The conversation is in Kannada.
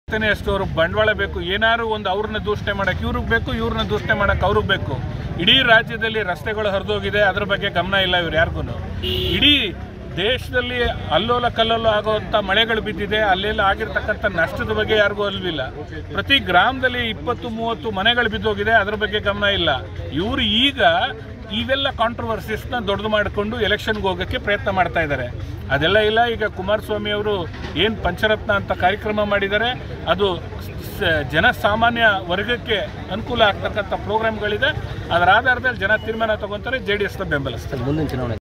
ಆಗ್ತಾನೆ ಅಷ್ಟು ಅವ್ರಿಗೆ ಬಂಡವಾಳ ಬೇಕು ಏನಾದ್ರು ಒಂದು ಅವ್ರನ್ನ ದೂಷಣೆ ಮಾಡಕ್ಕೆ ಇವ್ರಿಗೆ ಬೇಕು ಇವ್ರನ್ನ ದೂಷಣೆ ಮಾಡಕ್ಕೆ ಅವ್ರಿಗೆ ಬೇಕು ಇಡೀ ರಾಜ್ಯದಲ್ಲಿ ರಸ್ತೆಗಳು ಹರಿದೋಗಿದೆ ಅದ್ರ ಬಗ್ಗೆ ಗಮನ ಇಲ್ಲ ಇವ್ರು ಯಾರಿಗೂ ಇಡೀ ದೇಶದಲ್ಲಿ ಅಲ್ಲೋಲ ಕಲ್ಲೋಲ ಆಗುವಂಥ ಮಳೆಗಳು ಬಿದ್ದಿದೆ ಅಲ್ಲೆಲ್ಲ ಆಗಿರ್ತಕ್ಕಂಥ ನಷ್ಟದ ಬಗ್ಗೆ ಯಾರಿಗೂ ಅಲ್ವಿಲ್ಲ ಪ್ರತಿ ಗ್ರಾಮದಲ್ಲಿ ಇಪ್ಪತ್ತು ಮೂವತ್ತು ಮನೆಗಳು ಬಿದ್ದೋಗಿದೆ ಅದ್ರ ಬಗ್ಗೆ ಗಮನ ಇಲ್ಲ ಇವರು ಈಗ ಇವೆಲ್ಲ ಕಾಂಟ್ರವರ್ಸಿಸ್ನ ದೊಡ್ಡದು ಮಾಡಿಕೊಂಡು ಎಲೆಕ್ಷನ್ಗೆ ಹೋಗೋಕ್ಕೆ ಪ್ರಯತ್ನ ಮಾಡ್ತಾ ಇದ್ದಾರೆ ಅದೆಲ್ಲ ಇಲ್ಲ ಈಗ ಕುಮಾರಸ್ವಾಮಿ ಅವರು ಏನು ಪಂಚರತ್ನ ಅಂತ ಕಾರ್ಯಕ್ರಮ ಮಾಡಿದ್ದಾರೆ ಅದು ಸ- ಜನಸಾಮಾನ್ಯ ವರ್ಗಕ್ಕೆ ಅನುಕೂಲ ಆಗ್ತಕ್ಕಂಥ ಪ್ರೋಗ್ರಾಮ್ಗಳಿದೆ ಅದರ ಆಧಾರದಲ್ಲಿ ಜನ ತೀರ್ಮಾನ ತಗೊಂತಾರೆ ಜೆ ಡಿ ಎಸ್ನ ಬೆಂಬಲಿಸ್ತಾರೆ ಮುಂದಿನ ಚುನಾವಣೆ